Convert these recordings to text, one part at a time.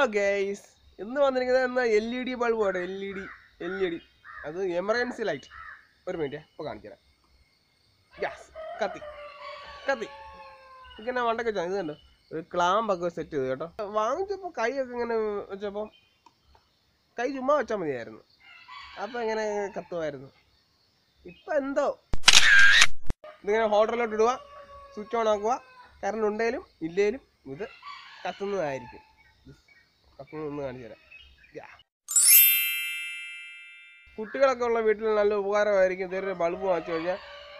Guys ഇന്ന് വന്നിരിക്കുന്നത് എന്നാ എൽ ഇ ഡി ബൾബ് ആണ് L E D L E D അത് എമർജൻസി ലൈറ്റ് ഒരു മിനിറ്റ് ഇപ്പോൾ കാണിച്ചുതരാം ഗ്യാസ് കത്തി കത്തി ഇങ്ങനെ വണ്ടൊക്കെ വെച്ചാൽ ഇത് കണ്ടോ ഒരു ക്ലാമ്പൊക്കെ സെറ്റ് ചെയ്ത് കേട്ടോ വാങ്ങിച്ചപ്പോൾ കൈയൊക്കെ ഇങ്ങനെ വെച്ചപ്പോൾ കൈ ചുമ്മാ വെച്ചാൽ മതിയായിരുന്നു അപ്പോൾ ഇങ്ങനെ കത്തുമായിരുന്നു ഇപ്പം എന്തോ ഇതിങ്ങനെ ഹോട്ടലിലോട്ട് ഇടുക സ്വിച്ച് ഓൺ ആക്കുക കറണ്ട് ഉണ്ടെങ്കിലും ഇല്ലേലും ഇത് കത്തുന്നതായിരിക്കും കത്തുന്നതെന്ന് കാണിച്ചു തരാം യാ. കുട്ടികളൊക്കെ ഉള്ള വീട്ടിൽ നല്ല ഉപകാരമായിരിക്കും ഇതൊരു ബൾബ് വാങ്ങിച്ചു കഴിഞ്ഞാൽ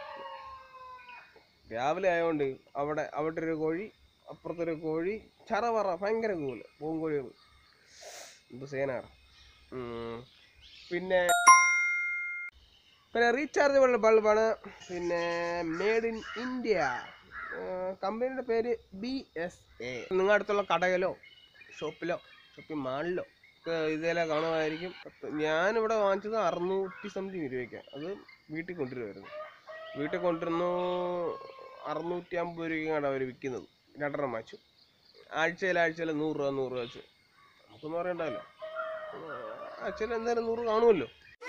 രാവിലെ ആയതുകൊണ്ട് അവിടെ അവിടെ ഒരു കോഴി അപ്പുറത്തൊരു കോഴി ചറവറ ഭയങ്കര കൂല് പൂങ്കോഴികൾ എന്ത് സേനാണ് പിന്നെ പിന്നെ റീചാർജബിൾ ബൾബാണ് പിന്നെ മേഡ് ഇൻ ഇന്ത്യ കമ്പനിയുടെ പേര് ബി എസ് എ നിങ്ങളുടെ അടുത്തുള്ള കടയിലോ ഷോപ്പിലോ ഷോപ്പിംഗ് മാളിലോ ഒക്കെ ഇതേലെ കാണുമായിരിക്കും ഞാനിവിടെ വാങ്ങിച്ചത് അറുന്നൂറ്റി സംതിങ് രൂപയ്ക്കാണ് അത് വീട്ടിൽ കൊണ്ടുവരുമായിരുന്നു വീട്ടിൽ കൊണ്ടുവരുന്നു അറുന്നൂറ്റി അമ്പത് രൂപയ്ക്കാണ് അവർ വിൽക്കുന്നത് രണ്ടെണ്ണം വാങ്ങിച്ചു ആഴ്ചയിൽ ആഴ്ചയിൽ നൂറ് രൂപ നൂറ് രൂപ വെച്ച് നമുക്കൊന്നും അറിയണ്ടല്ലോ ആഴ്ചയിൽ എന്തായാലും നൂറ് കാണുമല്ലോ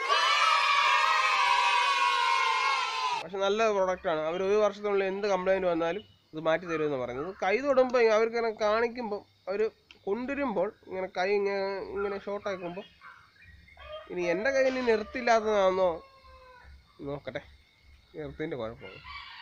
പക്ഷെ നല്ല പ്രൊഡക്റ്റാണ് അവർ ഒരു വർഷത്തിനുള്ളിൽ എന്ത് കംപ്ലൈൻറ്റ് വന്നാലും ഇത് മാറ്റി തരുമെന്ന് പറയുന്നത് കൈ തൊടുമ്പോൾ അവർക്ക് ഇങ്ങനെ കാണിക്കുമ്പോൾ അവർ കൊണ്ടുവരുമ്പോൾ ഇങ്ങനെ കൈ ഇങ്ങനെ ഇങ്ങനെ ഷോർട്ട് ആക്കുമ്പോൾ ഇനി എൻ്റെ കയ്യിൽ ഇനി നിർത്തില്ലാത്തതാണെന്നോ നോക്കട്ടെ എർത്തിൻ്റെ കുഴപ്പമാണ്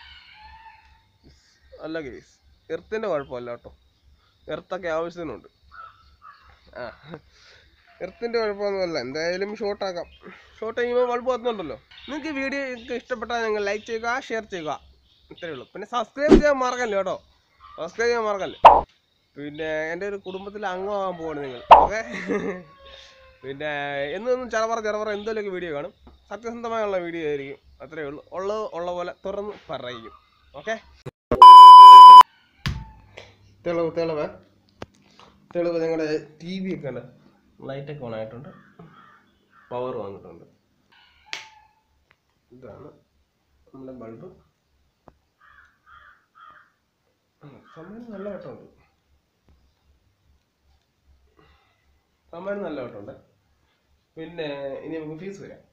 അല്ല കേസ് എർത്തിൻ്റെ കുഴപ്പമല്ല കേട്ടോ എർത്തൊക്കെ ആവശ്യത്തിനുണ്ട് ആ എർത്തിൻ്റെ കുഴപ്പമൊന്നുമല്ല എന്തായാലും ഷോർട്ട് ആക്കാം ഷോർട്ട് ചെയ്യുമ്പോൾ ബൾബ് കത്തുന്നുണ്ടല്ലോ നിങ്ങൾക്ക് വീഡിയോ ഇഷ്ടപ്പെട്ടാൽ നിങ്ങൾ ലൈക്ക് ചെയ്യുക ഷെയർ ചെയ്യുക ഇത്രയേ ഉള്ളൂ പിന്നെ സബ്സ്ക്രൈബ് ചെയ്യാൻ മറക്കല്ലേ കേട്ടോ സബ്സ്ക്രൈബ് ചെയ്യാൻ മറക്കല്ലേ പിന്നെ എൻ്റെ ഒരു കുടുംബത്തിലെ അംഗമാകാൻ പോവാണ് നിങ്ങൾ ഓക്കെ പിന്നെ എന്നൊന്നും ചെറവറ ചെറവറ എന്തെങ്കിലുമൊക്കെ വീഡിയോ കാണും സത്യസന്ധമായുള്ള വീഡിയോ ആയിരിക്കും അത്രയേ ഉള്ളൂ ഉള്ളത് ഉള്ള പോലെ തുറന്ന് പറയും ഓക്കെ തെളിവ് തെളിവ് തെളിവ് നിങ്ങളുടെ ടി വി ഒക്കെ ഉണ്ട് ലൈറ്റൊക്കെ ഓൺ ആയിട്ടുണ്ട് പവർ വന്നിട്ടുണ്ട് ഇതാണ് നമ്മുടെ ബൾബ് സമയം നല്ല വട്ടമുണ്ട് സമയം നല്ല വട്ടമുണ്ട് പിന്നെ ഇനി നമുക്ക് ഫീസ് വരാം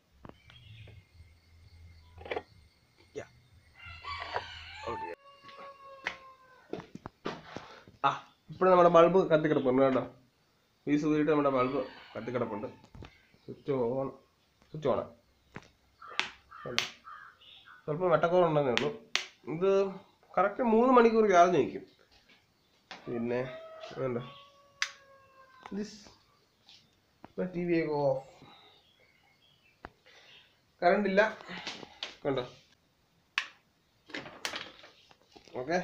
Yeah. Oh dear. ആ ഇപ്പോഴും നമ്മുടെ ബൾബ് കത്തിക്കിടപ്പുണ്ട് കേട്ടോ ഫീസ് ഊരിയിട്ട് നമ്മുടെ ബൾബ് കത്തിക്കിടപ്പുണ്ട് സ്വിച്ച് ഓൺ സ്വിച്ച് ഓണാ സ്വല്പം വെട്ടക്കുറവുണ്ടെന്നേ ഉള്ളൂ ഇത് കറക്റ്റ് മൂന്ന് മണിക്കൂർ ചാർജ് നിൽക്കും പിന്നെ വേണ്ട ദിസ് ടി വി ഒക്കെ ഓഫ് കറണ്ട് ഇല്ല കണ്ടോ ഓക്കെ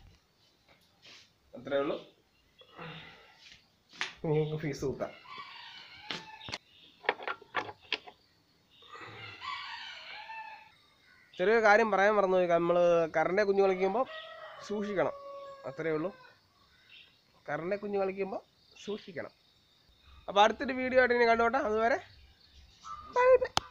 അത്രേ ഉള്ളൂ ഇനി നമുക്ക് ഫീസ് കൂട്ടാം ചെറിയ കാര്യം പറയാൻ മറന്നു പോയി നമ്മൾ കറണ്ടെ കുഞ്ഞു കളിക്കുമ്പോൾ സൂക്ഷിക്കണം അത്രേ ഉള്ളൂ കറണ്ടെ കുഞ്ഞു കളിക്കുമ്പോൾ സൂക്ഷിക്കണം അപ്പോൾ അടുത്തൊരു വീഡിയോ ആയിട്ട് ഇനി കണ്ടോട്ടെ അതുവരെ ബൈ ബൈ